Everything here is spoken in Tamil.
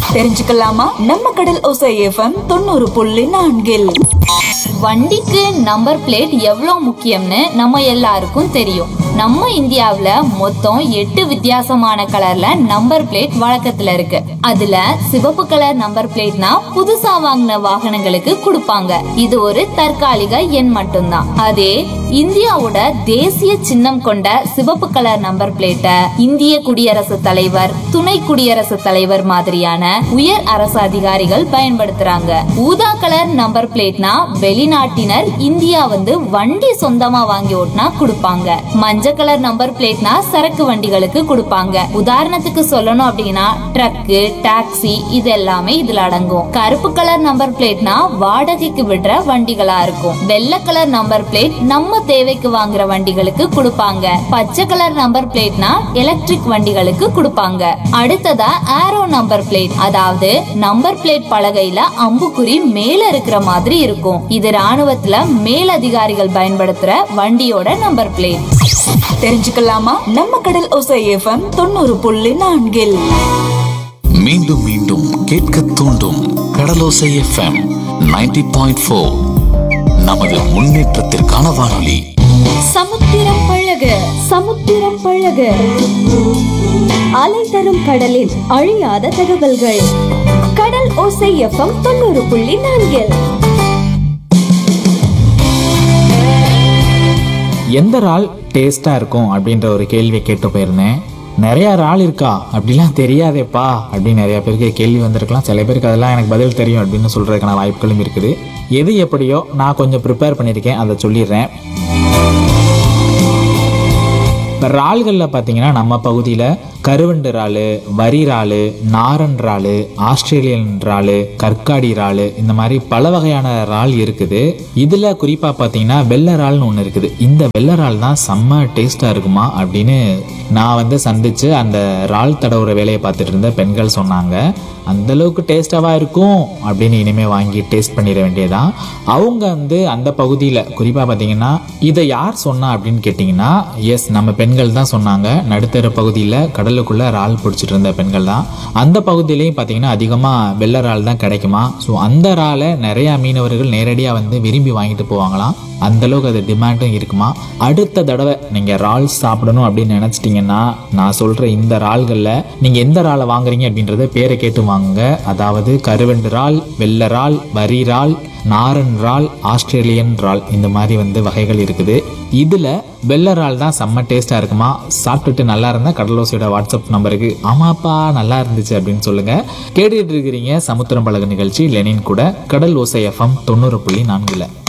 தெரிஞ்சுக்கலாமா நம்ம கடல் ஒசை எஃப்எம் தொண்ணூறு புள்ளி நான்கில் வண்டிக்கு நம்பர் பிளேட் எவ்வளோ முக்கியம்னு நம்ம எல்லாருக்கும் தெரியும் நம்ம இந்தியாவுல மொத்தம் எட்டு வித்தியாசமான கலர்ல நம்பர் பிளேட் வழக்கத்துல இருக்கு அதுல சிவப்பு கலர் நம்பர் பிளேட்னா புதுசா வாங்கின வாகனங்களுக்கு கொடுப்பாங்க இது ஒரு தற்காலிக எண் மட்டும்தான் அதே இந்தியாவோட தேசிய சின்னம் கொண்ட சிவப்பு கலர் நம்பர் பிளேட்டை இந்திய குடியரசுத் தலைவர் துணை குடியரசுத் தலைவர் மாதிரியான உயர் அரசு அதிகாரிகள் பயன்படுத்துறாங்க ஊதா கலர் நம்பர் பிளேட்னா வெளிநாட்டினர் இந்தியா வந்து வண்டி சொந்தமா வாங்கி ஓட்டினா கொடுப்பாங்க மஞ்சள் கலர் நம்பர் பிளேட்னா சரக்கு வண்டிகளுக்கு கொடுப்பாங்க உதாரணத்துக்கு சொல்லணும் அப்படின்னா ட்ரக்கு டாக்ஸி இது எல்லாமே இதுல அடங்கும் கருப்பு கலர் நம்பர் பிளேட்னா வாடகைக்கு விடுற வண்டிகளா இருக்கும் வெள்ளை கலர் நம்பர் பிளேட் நம்ம தேவைக்கு வாங்குற வண்டிகளுக்கு கொடுப்பாங்க பச்சை கலர் நம்பர் பிளேட்னா எலக்ட்ரிக் வண்டிகளுக்கு கொடுப்பாங்க அடுத்ததா ஆரோ நம்பர் பிளேட் அதாவது நம்பர் பிளேட் பலகையில அம்புக்குறி மேல இருக்கிற மாதிரி இருக்கும் இது ராணுவத்துல மேலதிகாரிகள் பயன்படுத்துற வண்டியோட நம்பர் பிளேட் தெரிஞ்சுக்கலாமா நம்ம கடல் ஒசை எஃப்எம் தொண்ணூறு புள்ளி நான்கில் மீண்டும் மீண்டும் கேட்க தூண்டும் கடலோசை எஃப்எம் 90.4 பாயிண்ட் ஃபோர் நமது முன்னேற்றத்திற்கான வானொலி சமுத்திரம் பழக சமுத்திரம் பழக அலை தரும் கடலின் அழியாத தகவல்கள் கடல் ஓசை எஃப்எம் தொண்ணூறு புள்ளி நான்கில் எந்த இறால் டேஸ்ட்டாக இருக்கும் அப்படின்ற ஒரு கேள்வியை கேட்டு போயிருந்தேன் நிறையா இறால் இருக்கா அப்படிலாம் தெரியாதேப்பா அப்படின்னு நிறைய பேருக்கு கேள்வி வந்திருக்கலாம் சில பேருக்கு அதெல்லாம் எனக்கு பதில் தெரியும் அப்படின்னு சொல்கிறதுக்கான வாய்ப்புகளும் இருக்குது எது எப்படியோ நான் கொஞ்சம் ப்ரிப்பேர் பண்ணியிருக்கேன் அதை சொல்லிடுறேன் இப்போ இறால்களில் பார்த்தீங்கன்னா நம்ம பகுதியில் கருவண்டு இறால் வரி இறால் நாரன் இறால் ஆஸ்திரேலியன் இறால் கற்காடி இறால் இந்த மாதிரி பல வகையான இறால் இருக்குது இதில் குறிப்பாக பார்த்தீங்கன்னா வெள்ளை இறால்னு ஒன்று இருக்குது இந்த வெள்ளை இறால் தான் செம்ம டேஸ்ட்டாக இருக்குமா அப்படின்னு நான் வந்து சந்தித்து அந்த இறால் தடவுற வேலையை பார்த்துட்டு இருந்த பெண்கள் சொன்னாங்க அந்த அளவுக்கு டேஸ்டாவா இருக்கும் அப்படின்னு இனிமே வாங்கி டேஸ்ட் பண்ணிட வேண்டியதான் அவங்க வந்து அந்த பகுதியில் குறிப்பாக பார்த்தீங்கன்னா இதை யார் சொன்னா அப்படின்னு கேட்டிங்கன்னா எஸ் நம்ம பெண்கள் தான் சொன்னாங்க நடுத்தர பகுதியில் கடலுக்குள்ள இறால் பிடிச்சிட்டு இருந்த பெண்கள் தான் அந்த பகுதியிலையும் பார்த்தீங்கன்னா அதிகமாக வெள்ளை இறால் தான் கிடைக்குமா ஸோ அந்த இறாலை நிறையா மீனவர்கள் நேரடியாக வந்து விரும்பி வாங்கிட்டு போவாங்களாம் அந்த அளவுக்கு அது டிமாண்டும் இருக்குமா அடுத்த தடவை நீங்கள் இறால் சாப்பிடணும் அப்படின்னு நினச்சிட்டிங்கன்னா நான் சொல்கிற இந்த இறால்களில் நீங்கள் எந்த இறாலை வாங்குறீங்க அப்படின்றத பேரை கேட்டு வாங்குங்க அதாவது கருவண்டு இறால் வெள்ளை இறால் வரி இறால் நாரன் இறால் ஆஸ்திரேலியன் இறால் இந்த மாதிரி வந்து வகைகள் இருக்குது இதில் வெள்ளை இறால் தான் செம்ம டேஸ்ட்டாக இருக்குமா சாப்பிட்டுட்டு நல்லா இருந்தால் கடலோசையோட வாட்ஸ்அப் நம்பருக்கு ஆமாப்பா நல்லா இருந்துச்சு அப்படின்னு சொல்லுங்கள் கேட்டுட்டு இருக்கிறீங்க சமுத்திரம் பழகு நிகழ்ச்சி லெனின் கூட கடல் ஓசை எஃப்எம் தொண்ணூறு புள்ளி நான்கில்